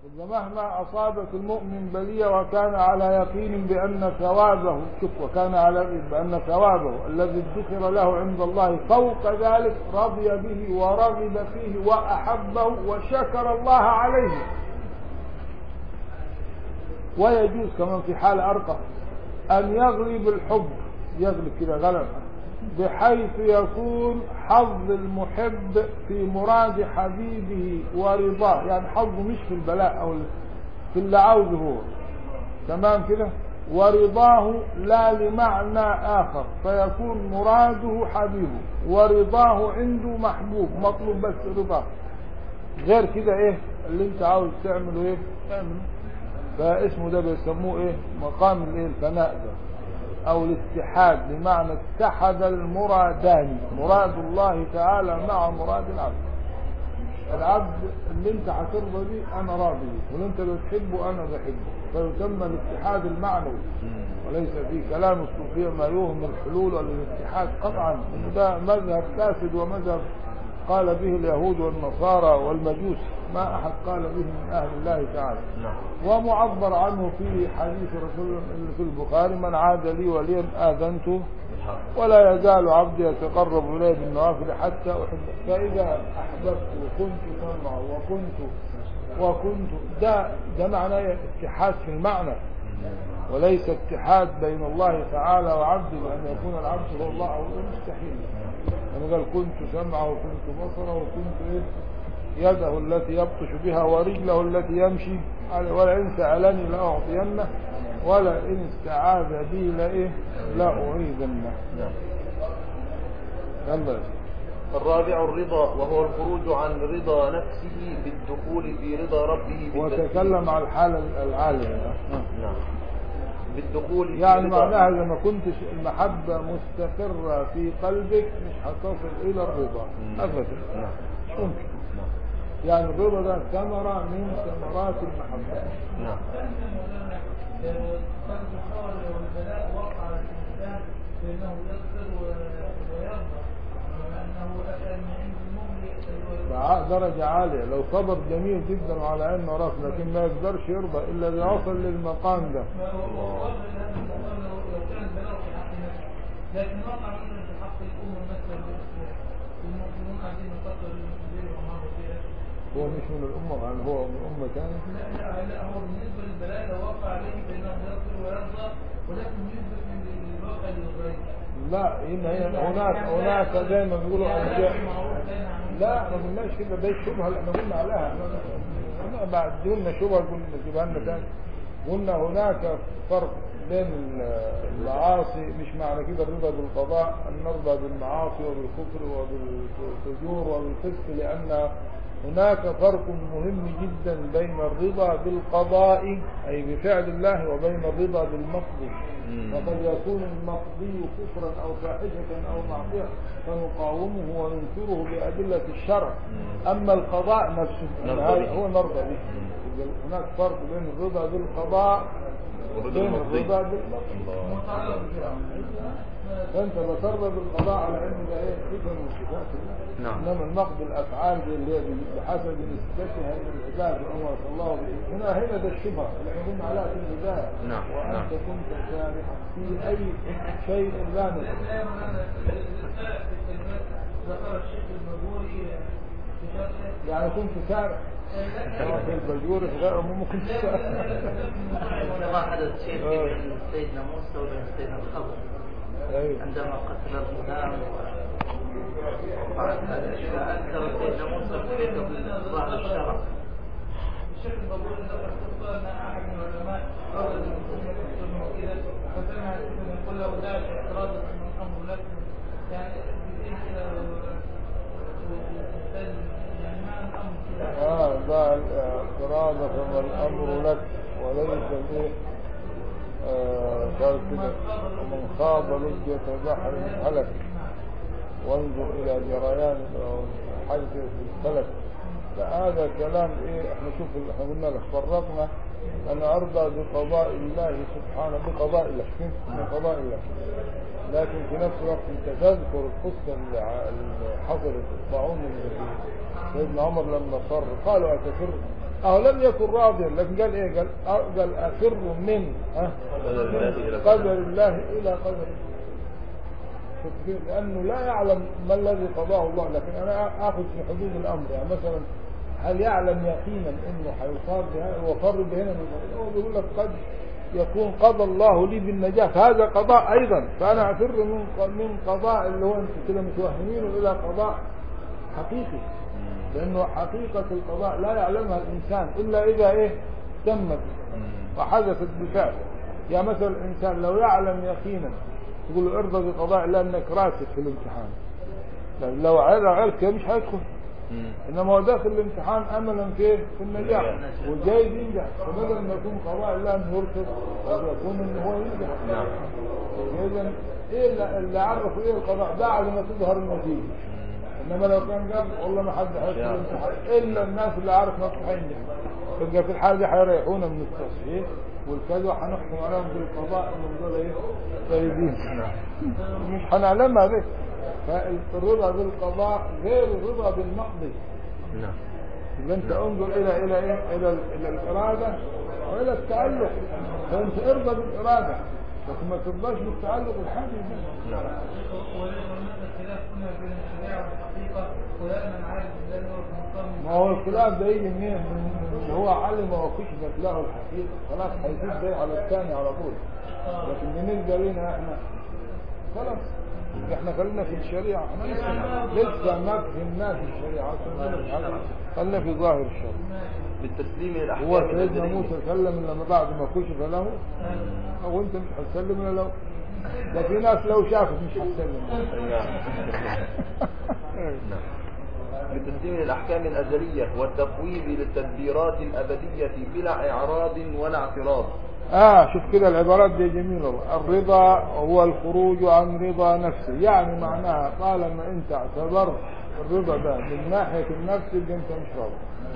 مهما أصابت المؤمن بلية وكان على يقين بأن ثوابه شوف وكان على يقين بأن ثوابه الذي ادخر له عند الله فوق ذلك رضي به ورغب فيه وأحبه وشكر الله عليه ويجوز كمان في حال أرقى أن يغلب الحب يغلب كده غلبة بحيث يكون حظ المحب في مراد حبيبه ورضاه يعني حظه مش في البلاء أو في اللي عاوزه هو تمام كده ورضاه لا لمعنى آخر فيكون مراده حبيبه ورضاه عنده محبوب مطلوب بس رضاه غير كده ايه اللي انت عاوز تعمله ايه تعمله فاسمه ده بيسموه ايه مقام الايه الفناء ده او الاتحاد بمعنى اتحد المرادان مراد الله تعالى مع مراد العبد العبد اللي انت هترضى بيه انا راضي بيه واللي انت بتحبه انا بحبه فيسمى الاتحاد المعنوي وليس في كلام الصوفيه ما يوهم الحلول والاتحاد قطعا ده مذهب فاسد ومذهب قال به اليهود والنصارى والمجوس ما أحد قال به من أهل الله تعالى نعم ومعبر عنه في حديث رسول الله اللي في البخاري من عاد لي وليا آذنته بالحق ولا يزال عبدي يتقرب إلي بالنوافل حتى أحبه فإذا أحببت وكنت سمعه وكنت وكنت ده ده معناه اتحاد في المعنى وليس اتحاد بين الله تعالى وعبده بأن يكون العبد هو الله أو مستحيل يعني قال كنت سمعه وكنت بصره وكنت إيه يده التي يبطش بها ورجله التي يمشي عليه ولئن سألني لأعطينه ولئن استعاذ بي لإيه لأعيذنه نعم يلا الرابع الرضا وهو الخروج عن رضا نفسه بالدخول في رضا ربه بالتسليم. وتكلم على الحالة العالية نعم بالدخول في يعني رضا معناها إذا ما كنتش المحبة مستقرة في قلبك مش هتصل إلى الرضا مم. أبدا نعم مش ممكن نعم يعني الرضا ده ثمرة من ثمرات المحبة نعم فرد الخور والبلاء وقع على الإنسان بأنه يصبر و- ويرضى وأنه أتى من عند المغني مع درجة عالية لو صبر جميل جدا وعلى عين وراس لكن ما يقدرش يرضى إلا إذا وصل للمقام ده ووصل لهذا المقام لو لو كان البلاء في حق نفسه لكن وقع مثلا في حق الأمة مثلا بالإسلام المسلمون قاعدين يقتلوا المسلمين ومروا فيها هو مش من الأمة يعني هو من أمة ثانية لا لا لا هو بالنسبة للبلاء لو وقع عليه فإنه يصبر ويرضى ولكن يثبت من الواقع للغير لا إن هي هناك هناك زي ما بيقولوا أشياء لا ما قلناش كده ده الشبهة اللي احنا قلنا عليها احنا بعد قلنا شبهة قلنا نجيبها لنا تاني قلنا هناك فرق بين المعاصي مش معنى كده الرضا بالقضاء أن نرضى بالمعاصي وبالكفر وبالفجور وبالفسق لأن هناك فرق مهم جدا بين الرضا بالقضاء أي بفعل الله وبين الرضا بالمقضي مم. وقد يكون المقضي كفرا أو فاحشة أو معصية فنقاومه وننكره بأدلة الشرع مم. أما القضاء نفسه نرضى هذا به. هو نرضى به مم. إذا هناك فرق بين الرضا بالقضاء والرضا وبين المقضي. الرضا بالمقضي الله فانت بترضى بالقضاء على ان ده ايه صفه من صفات الله نعم. انما النقد الافعال دي اللي هي بحسب نسبتها الى العباد وامر الله به هنا هنا ده الشبهه اللي احنا قلنا عليها في البدايه نعم، وانت نعم. كنت سارحا في اي شيء لا نفع ذكر الشيخ البابوري في شرحه يعني كنت سارح في البجور غير ممكن تسارح ما حدث شيء بين سيدنا موسى وبين سيدنا الخضر ايوه عندما قتل الغلام فأنكر سيدنا موسى كيف بالظاهر الشرع الشيخ البابوري ذكر قصه ان احد من العلماء قال للمسلمين يكتبوا كده فسمع الشيخ يقول له ده اعتراض من الامر لك يعني بإيه كده الانسان يعني ما الامر كده اه ضاع الاعتراض فما الامر لك وليس الايه آه، قال كده ومن خاض لجة بحر هلك وانظر الى جريان حيث في الفلك فهذا كلام ايه احنا شوف احنا قلنا لك فرقنا انا ارضى بقضاء الله سبحانه بقضاء الله شوف بقضاء الله لكن في نفس الوقت انت تذكر القصه اللي ع- اللي حصلت الطاعون اللي في سيدنا عمر لما صر قالوا اتفر أو لم يكن راضيا لكن قال إيه قال قال أفر من ها قدر الله إلى قدر الله إلى قدر شوف كيف؟ لأنه لا يعلم ما الذي قضاه الله لكن أنا آخذ في حدود الأمر يعني مثلا هل يعلم يقينا أنه حيصاب بهذا هو فر بهنا من هو بيقول لك قد يكون قضى الله لي بالنجاة هذا قضاء أيضا فأنا أفر من من قضاء اللي هو أنت كده متوهمينه إلى قضاء حقيقي لأنه حقيقة القضاء لا يعلمها الإنسان إلا إذا إيه تمت وحدثت بالفعل يعني مثلا الإنسان لو يعلم يقينا تقول له ارضى بقضاء الله انك راسب في الامتحان لو- لو عرف عرف كده مش هيدخل انما هو داخل الامتحان املا في إيه؟ في النجاح النجاح. والجاي ينجح فبدل ما يكون قضاء الله انه يرفض قد يكون ان هو ينجح نعم اذا ايه اللي, اللي عرفوا ايه القضاء بعد ما تظهر النتيجه انما لو كان قال والله ما حد هيدخل يا. الامتحان الا الناس اللي عارف نفسه هينجح تبقى في الحاله دي هيريحونا من التصحيح والكذا هنحكم عليهم بالقضاء من دول ايه طيبين مش هنعلمها دي فالرضا بالقضاء غير الرضا بالمقضي نعم يبقى انت انظر الى الى ايه الى الى الاراده والى التعلق فانت ارضى بالاراده لكن ما ترضاش بالتعلق الحادث ده. نعم وليس هناك خلاف هنا بين الشريعة والحقيقة ولا من عارف بالله هو في مقام ما هو الخلاف ده يجي منين؟ من اللي هو علم وكشفت له الحقيقه خلاص هيزيد ده على الثاني على طول لكن بالنسبه لنا احنا خلاص احنا خلينا في الشريعه احنا لسه لسه ما فهمناش الشريعه أصلاً. خلينا في ظاهر الشرع بالتسليم للأحكام هو سيدنا الأزلية. موسى سلم لما بعد ما كشف له او انت مش هتسلم ولا لو ده في ناس لو شافت مش هتسلم نعم نعم بالتسليم للأحكام الأزلية والتفويض للتدبيرات الأبدية بلا إعراض ولا اعتراض اه شوف كده العبارات دي جميلة والله. الرضا هو الخروج عن رضا نفسه يعني معناها طالما انت اعتبرت الرضا ده من ناحية النفس يبقى انت مش راضي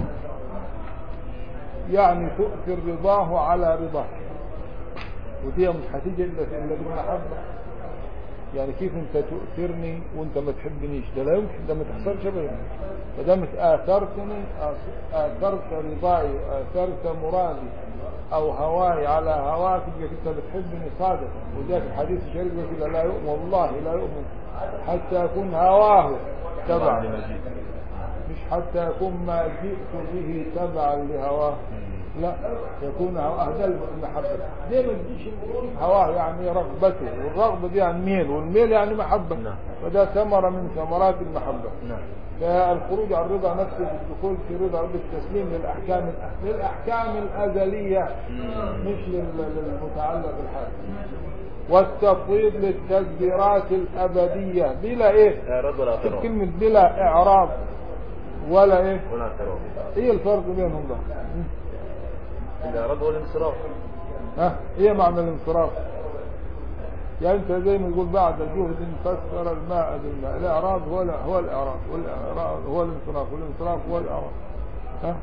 يعني تؤثر رضاه على رضاه ودي مش هتيجي الا في- الا بالمحبة يعني كيف انت تؤثرني وانت ما تحبنيش ده لا يمكن ده ما تحصلش ابدا ما دام اثرتني آث- اثرت رضاي اثرت مرادي او هواي على هواك يبقى انت بتحبني صادقا وده في الحديث الشريف يقول كده لا يؤمن والله لا يؤمن حتى يكون هواه تبعا مش حتى يكون ما جئت به تبعا لهواه لا يكون هواه ده المحبة دي ما تجيش هواه يعني رغبته والرغبة دي يعني ميل والميل يعني محبة نعم. فده ثمرة من ثمرات المحبة نعم فالخروج عن رضا نفسه بالدخول في رضا بالتسليم للأحكام للأحكام الأزلية مش لل- للمتعلق الحادث والتفويض للتدبيرات الأبدية بلا إيه إعراض ولا شوف اعتراض كلمة بلا إعراض ولا إيه ولا اعتراض إيه الفرق بينهم ده الإعراض هو الانصراف ها إيه معنى الانصراف يعني أنت زي ما يقول بعد جهد فسر الماء بالماء الإعراض هو ال- هو الإعراض والإعراض هو الانصراف والانصراف هو الإعراض ها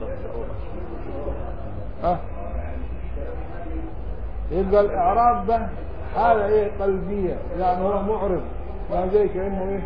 ها يبقى الإعراض ده حالة إيه قلبية يعني هو معرض يعني زي كأنه إيه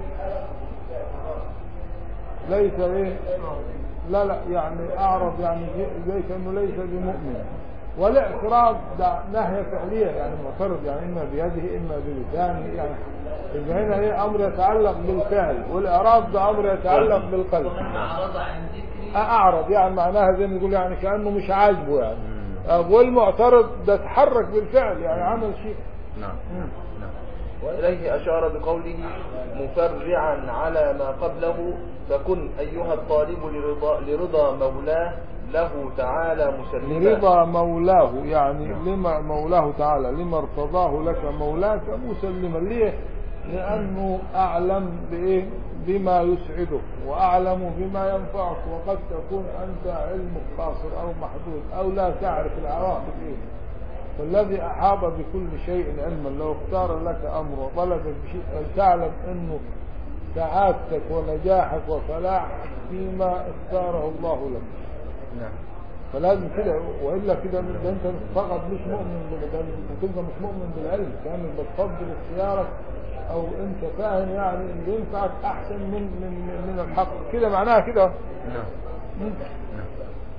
ليس إيه لا لا يعني أعرض يعني زي- زي كأنه ليس بمؤمن والاعتراض ده ناحية فعلية يعني معترض يعني إما بيده إما بلسانه يعني يبقى هنا إيه أمر يتعلق بالفعل والإعراض ده أمر يتعلق بالقلب ومن أعرض عن ذكري أعرض يعني معناها زي ما يقول يعني كأنه مش عاجبه يعني آه، والمعترض ده تحرك بالفعل يعني عمل شيء نعم مم. نعم وإليه أشار بقوله مفرعا على ما قبله فكن أيها الطالب لرضا, لرضا مولاه له تعالى مسلما لرضا مولاه يعني لما مولاه تعالى لما ارتضاه لك مولاك مسلما ليه لأنه أعلم بإيه بما يسعدك وأعلم بما ينفعك وقد تكون أنت علمك قاصر أو محدود أو لا تعرف العواقب إيه فالذي أحاط بكل شيء علما لو اختار لك أمر وطلبك بشيء فلتعلم أنه سعادتك ونجاحك وفلاحك فيما اختاره الله لك نعم فلازم كده والا كده ده انت فقط مش مؤمن بال- ده انت تبقى مش مؤمن بالعلم كانك بتفضل اختيارك او انت فاهم يعني ان ينفعك احسن من من من الحق كده معناها كده نعم مم. نعم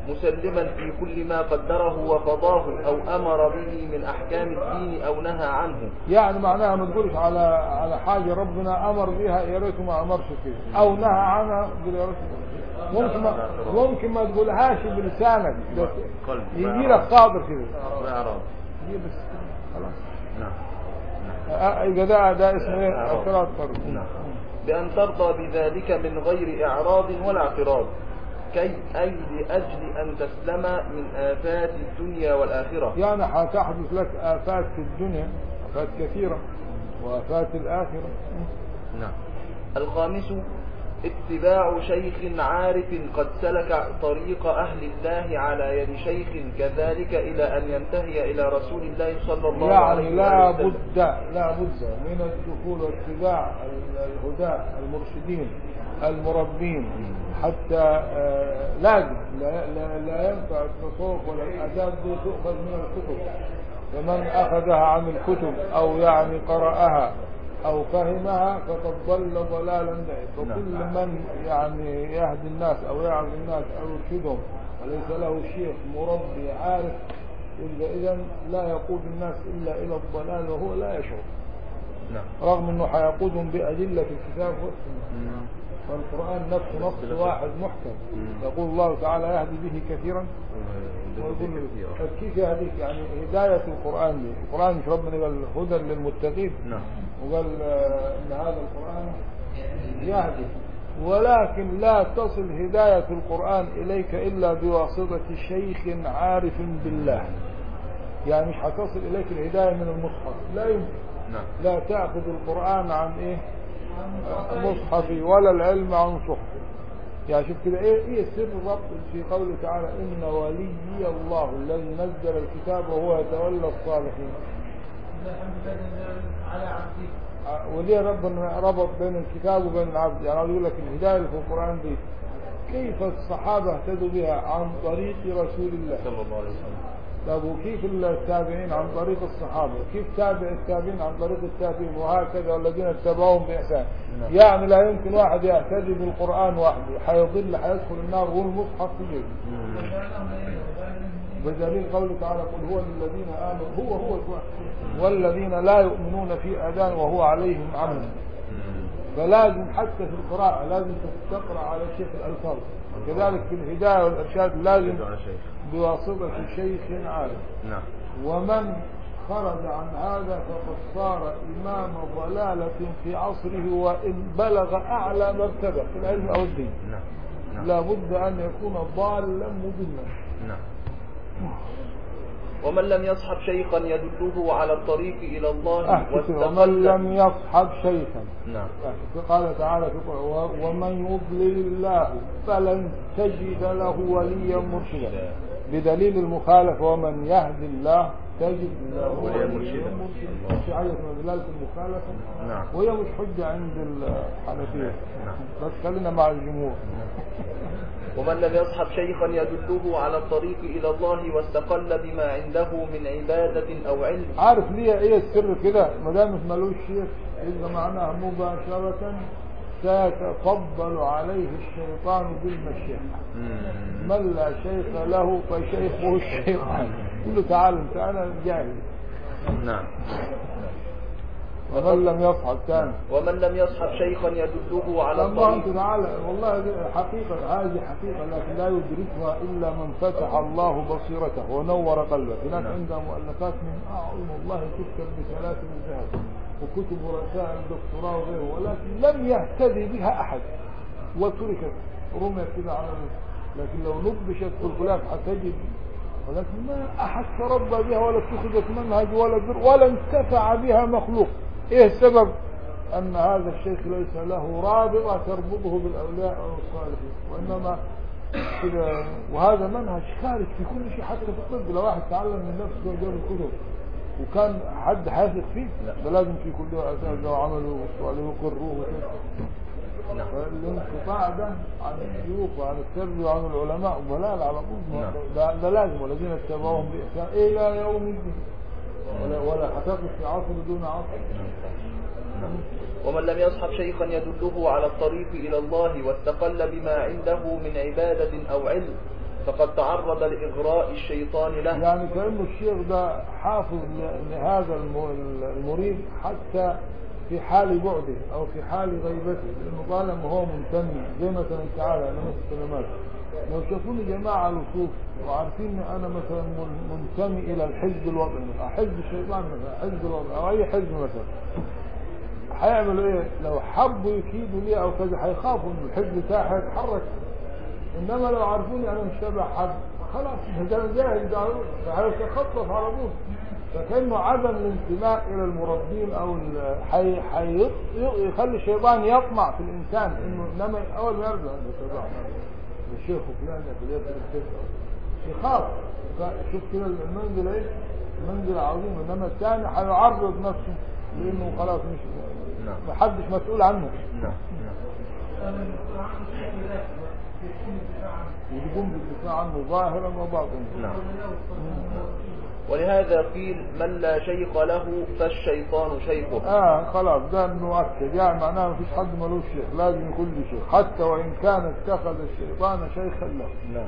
مسلما في كل ما قدره وقضاه أو أمر به من أحكام الدين أو نهى عنه يعني معناها ما تقولش على على حاجة ربنا أمر بها يا ريته ما أمرش فيها أو نهى عنها تقول يا ريته ممكن ما ممكن ما تقولهاش بلسانك بس قلب. يجي لك صادر كده لا أراد يجي بس خلاص نعم آه، يبقى ده ده اسمه ايه؟ اعتراض فرد نعم بأن ترضى بذلك من غير إعراض ولا اعتراض كي أي لأجل أن تسلم من آفات الدنيا والآخرة يعني هتحدث لك آفات في الدنيا آفات كثيرة وآفات الآخرة نعم الخامس اتباع شيخ عارف قد سلك طريق أهل الله على يد شيخ كذلك إلى أن ينتهي إلى رسول الله صلى الله عليه يعني لا وسلم بد لا بد من الدخول واتباع الهداة المرشدين المربين حتى آه، لازم لا, لا, لا ينفع التصوف ولا الآداب دي تؤخذ من الكتب فمن أخذها عن الكتب أو يعني قرأها أو فهمها فقد ضل ضلالا بعيد فكل من يعني يهدي الناس أو يعظ الناس أو يرشدهم وليس له شيخ مربي عارف يبقى إذا لا يقود الناس إلا إلى الضلال وهو لا يشعر نعم رغم أنه حيقودهم بأدلة الكتاب والسنة فالقرآن نفسه نص واحد محكم يقول الله تعالى يهدي به كثيرا ويقول طيب كيف يهديك يعني هداية القرآن دي القرآن مش ربنا قال هدى للمتقين نعم وقال آه، ان هذا القرآن يهدي ولكن لا تصل هداية القرآن إليك إلا بواسطة شيخ عارف بالله يعني مش هتصل إليك الهداية من المصحف لا يمكن نعم لا تأخذ القرآن عن إيه مصحفي ولا العلم عن صحفي يعني شوف كده ايه ايه سر الربط في قوله تعالى ان ولي الله الذي نزل الكتاب وهو يتولى الصالحين الحمد لله نزل على عبده آه، وليه ربنا ربط بين الكتاب وبين العبد يعني عاوز يقول لك الهدايه اللي في القران دي كيف الصحابه اهتدوا بها عن طريق رسول الله صلى الله عليه وسلم طب وكيف التابعين عن طريق الصحابة كيف تابع التابعين عن طريق التابعين وهكذا والذين اتبعوهم بإحسان نعم. يعني لا يمكن واحد يهتدي بالقرآن وحده حيضل حيدخل النار والمصحف في جيبه بدليل قوله تعالى قل هو للذين آمنوا هو هو الواحد والذين لا يؤمنون في أذان وهو عليهم عمل فلازم حتى في القراءة لازم تقرأ على شيخ الألفاظ كذلك في الهداية والإرشاد لازم على شيخ بواسطة شيخ عارف نعم ومن خرج عن هذا فقد صار إمام ضلالة في عصره وإن بلغ أعلى مرتبة في العلم أو الدين نعم نعم لا بد أن يكون ضالا مضلا نعم ومن لم يصحب شيخا يدله على الطريق إلى الله أحسن ومن لم يصحب شيخا نعم قال تعالى في القرآن، و- ومن يضلل الله فلن تجد له وليا مرشدا بدليل المخالفة ومن يهدي الله تجد له وليا مرشدا. في حاجة اسمها دلالة المخالفة نعم. وهي مش حجة عند الحنفية نعم. بس خلينا مع الجمهور ومن لم يصحب شيخا يدله على الطريق إلى الله واستقل بما عنده من عبادة أو علم عارف ليه ايه السر كده ما دام مش ملوش شيخ يبقى معناها مباشرة سيتفضل عليه الشيطان بالمشيئة من لا شيخ له فشيخه الشيطان يقول له تعال انت انا جاهل نعم ومن لم يصحب ثاني ومن لم يصحب شيخا يدله على الله الطريق انت تعالى والله دي حقيقة هذه حقيقة لكن لا يدركها إلا من فتح الله بصيرته ونور قلبه هناك نعم. عندها مؤلفات من أعظم الله تكتب بسلاسل الذهب وكتب رسائل دكتوراه وغيره ولكن لم يهتدي بها أحد وتركت رميت كده على لكن لو نبشت في الغلاف حتجد ولكن ما أحد تربى بها ولا اتخذت منهج ولا بر ولا انتفع بها مخلوق إيه السبب؟ أن هذا الشيخ ليس له رابطة تربطه بالأولياء أو الصالحين وإنما كده وهذا منهج خارج في كل شيء حتى في الطب لو واحد تعلم من نفسه وجاب الكتب وكان حد حاثق فيه لا. ده لازم في كل أساتذة وعملوا ويقروه وكده نعم فالانقطاع ده عن الشيوخ وعن التربية وعن العلماء ضلال على طول نعم. ده, ده لازم والذين اتبعوهم بإحسان إلى يوم الدين ولا ولا هتقف في عصر دون عصر ومن لم يصحب شيخا يدله على الطريق إلى الله واستقل بما عنده من عبادة أو علم فقد تعرض لإغراء الشيطان له يعني كأنه الشيخ ده حافظ ل- لهذا الم- المريد حتى في حال بعده أو في حال غيبته لأنه طالما هو منتمي زي مثلا تعالى أنا مثل كلمات لو شافوني جماعة لصوف وعارفين إن أنا مثلا من- منتمي إلى الحزب الوطني أو حزب الشيطان مثلا حزب الوطني أو أي حزب مثلا هيعملوا ايه لو حبوا يكيدوا لي او كذا هيخافوا ان الحزب بتاعي هيتحرك انما لو عرفوني انا مش تابع حد خلاص ده أنا جاهز ده هيتخطف على طول فكانه عدم الانتماء الى المربين او ال- حي... حي... يخلي الشيطان يطمع في الانسان انه انما اول ما يرجع انه تابع الشيخ فلان في اليد الشيخ يخاف شوف كده المنزل ايه منزل عظيم انما الثاني هيعرض نفسه لانه خلاص مش نعم. ما حدش مسؤول عنه نعم نعم يقوم بالدفاع عنه ظاهرا وباطنا نعم ولهذا قيل من لا شيخ له فالشيطان شيخه اه خلاص ده مؤكد يعني معناه ما فيش حد ملوش شيخ لازم يكون له شيخ حتى وان كان اتخذ الشيطان شيخا له نعم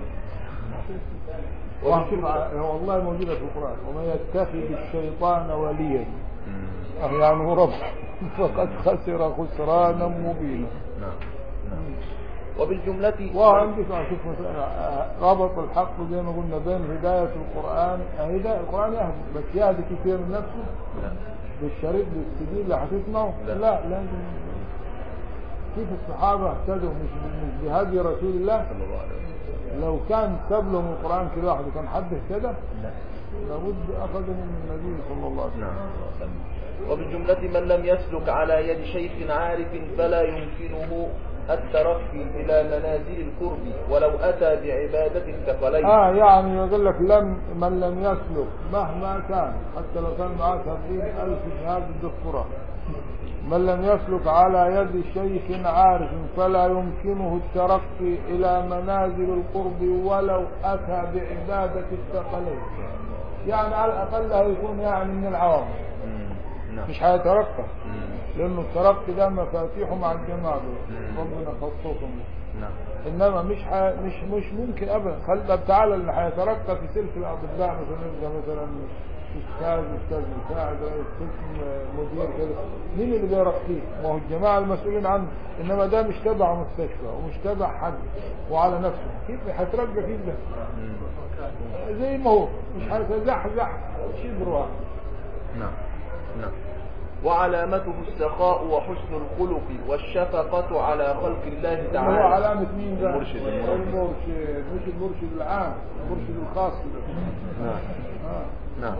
وشوف والله موجودة في القرآن ومن يتخذ الشيطان وليا آه، يعني هو رب فقد خسر خسرانا مبينا نعم نعم وبالجملة وعندك شوف مثلا آه، ربط الحق زي ما قلنا بين هداية القرآن آه، هداية القرآن يهدي بس يهدي كثير من نفسه لا. بالشريط بالسجيل اللي هتسمعه لا. لا لازم كيف الصحابة اهتدوا مش مش بهدي رسول الله صلى الله عليه وسلم لو كان ساب لهم القرآن كده واحد كان حد اهتدى لا. لابد أخذ من النبي صلى الله عليه وسلم نعم وبالجملة من لم يسلك على يد شيخ عارف فلا يمكنه الترقي إلى منازل القرب ولو أتى بعبادة الثقلين اه يعني يقول لك لم من لم يسلك مهما كان حتى لو كان معاه سبعين ألف شهادة دكتوراه من لم يسلك على يد شيخ عارف فلا يمكنه الترقي إلى منازل القرب ولو أتى بعبادة الثقلين يعني على الأقل هيكون يعني من العوام مم. نعم مش هيترقى مم. لأنه الترقي ده مفاتيحه مع الجماعة دول. ربنا خصصهم نعم انما مش ح... مش مش ممكن ابدا خل طب تعالى اللي هيترقى في سلك الاطباء مثلا يبقى مثلا استاذ استاذ مساعد رئيس قسم مدير كده مين اللي بيرقيه؟ ما هو الجماعه المسؤولين عنه انما ده مش تبع مستشفى ومش تبع حد وعلى نفسه كيف هيترقى كيف ده؟ مم. زي ما هو مش هيتزحزح شبر واحد نعم نعم وعلامته السخاء وحسن الخلق والشفقة على خلق الله اللي هو تعالى علامة مين ده؟ المرشد المرشد المرشد مش المرشد العام المرشد الخاص ده نعم آه. نعم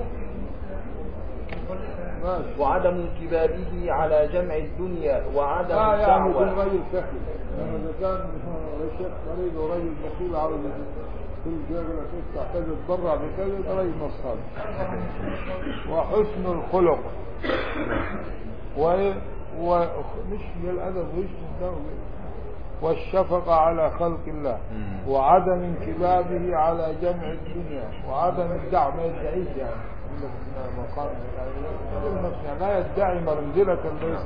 ماشي وعدم انكبابه على جمع الدنيا وعدم اه يعني يكون الدعوة رجل سخي لما اذا كان الشيخ مريض ورجل بخيل على كل شيء يقول لك انت تحتاج تتبرع بكذا ده رجل نصاب وحسن الخلق و ومش هي الادب وش والشفقة على خلق الله مم. وعدم انكبابه على جمع الدنيا وعدم الدعوة ما يدعيش يعني يقول لك إنها مقام يعني يقول نفسه يعني لا يدعي منزلة ليس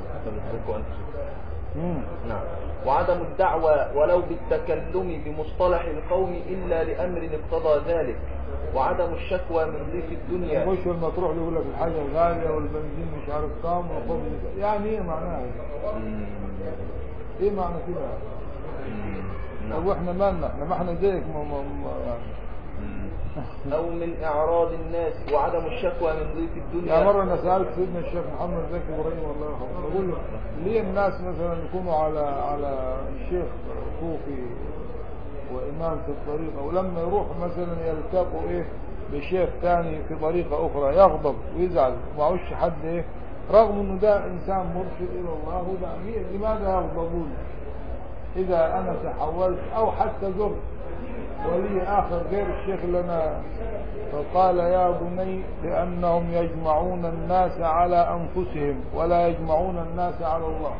مم. نعم وعدم الدعوة ولو بالتكلم بمصطلح القوم إلا لأمر اقتضى ذلك وعدم الشكوى من ضيف الدنيا يخش المطروح يقول لك الحاجة غالية والبنزين مش عارف كام والخبز يعني ايه معناها مم. ايه معنى كده مم. طب نعم. واحنا مالنا احنا ما احنا زيك ما ما ما يعني مم. أو من إعراض الناس وعدم الشكوى من ضيف يعني الدنيا مرة أنا سألت سيدنا الشيخ محمد زكي إبراهيم الله يرحمه بقول له ليه الناس مثلا يكونوا على على الشيخ صوفي وإمام في الطريقة ولما يروحوا مثلا يلتقوا إيه بشيخ ثاني في طريقة أخرى يغضب ويزعل ومعوش حد إيه رغم إنه ده إنسان مرشد إلى الله وده ليه- لماذا يغضبون إذا أنا تحولت أو حتى زرت ولي آخر غير الشيخ لنا فقال يا بني لأنهم يجمعون الناس على أنفسهم ولا يجمعون الناس على الله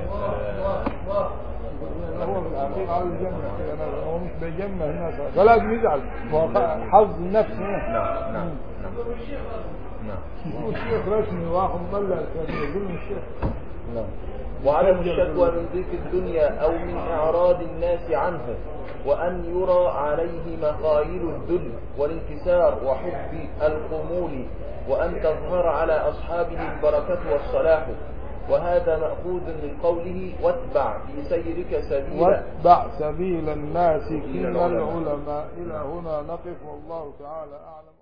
هو في الحقيقة على الجنة يعني هو مش بيجمع الناس فلازم يزعل هو حظ النفس هنا نعم نعم نعم نعم هو الشيخ رسمي واخد مطلع كان يقول له الشيخ نعم وعدم الشكوى من ضيق الدنيا أو من إعراض الناس عنه وأن يرى عليه مخايل الذل والانكسار وحب الخمول وأن تظهر على أصحابه البركة والصلاح وهذا مأخوذ من قوله واتبع في سيرك سبيلا واتبع سبيل الناس من العلماء. العلماء إلى هنا نقف والله تعالى أعلم